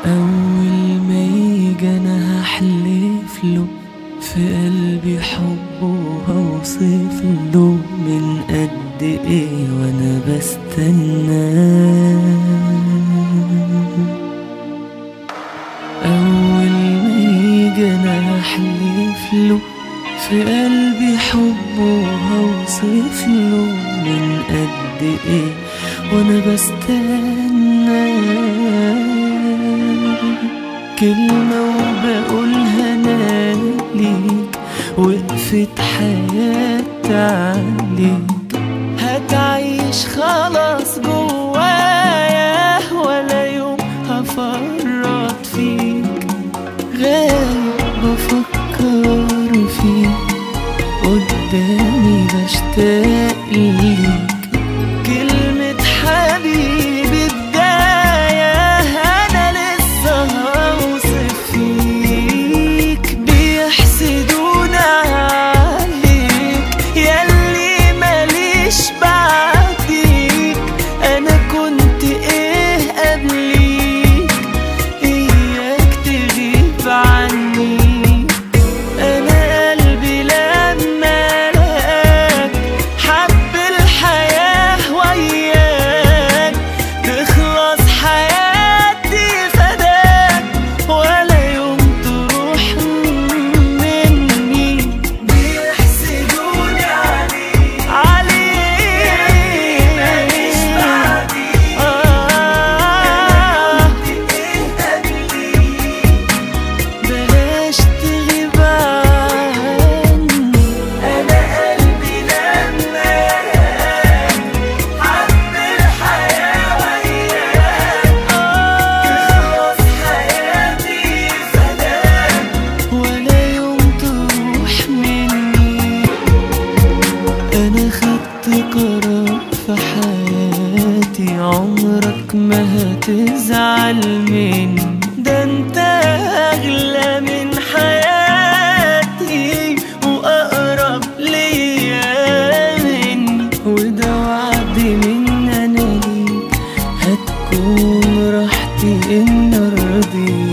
أول ما يجي أنا هحلف له في قلبي حبه هوصف له من قد إيه وأنا بستناه أول ما يجي أنا هحلف له في قلبي حبه هوصف له من قد إيه وأنا بستنى كلمة وبقولها أنا ليك وقفت حياتي عليك هتعيش خلاص جوايا ولا يوم هفرط فيك غايب بفكر فيك قدامي بشتاق ليك كلمة حبيبي بداية أنا لسه هوصف فيك بيحسدونا عليك ياللي ماليش بعديك أنا كنت إيه قبليك إياك تغيب عني أنا قلبي لما لقاك حب الحياة وياك تخلص حياتي فداك ولا يوم تروح مني بيحسدوني عليك عليك ماليش بعديك آه بلاش تغيب عني انا قلبي لما حب الحياة وياك تخلص حياتي فداك ولا يوم تروح مني انا خدت قرار في حياتي عمرك ما هتزعل مني ده انت اغلى من حياتي واقرب ليا مني وده وعد من انا ليك هتكون راحتي ان رضيت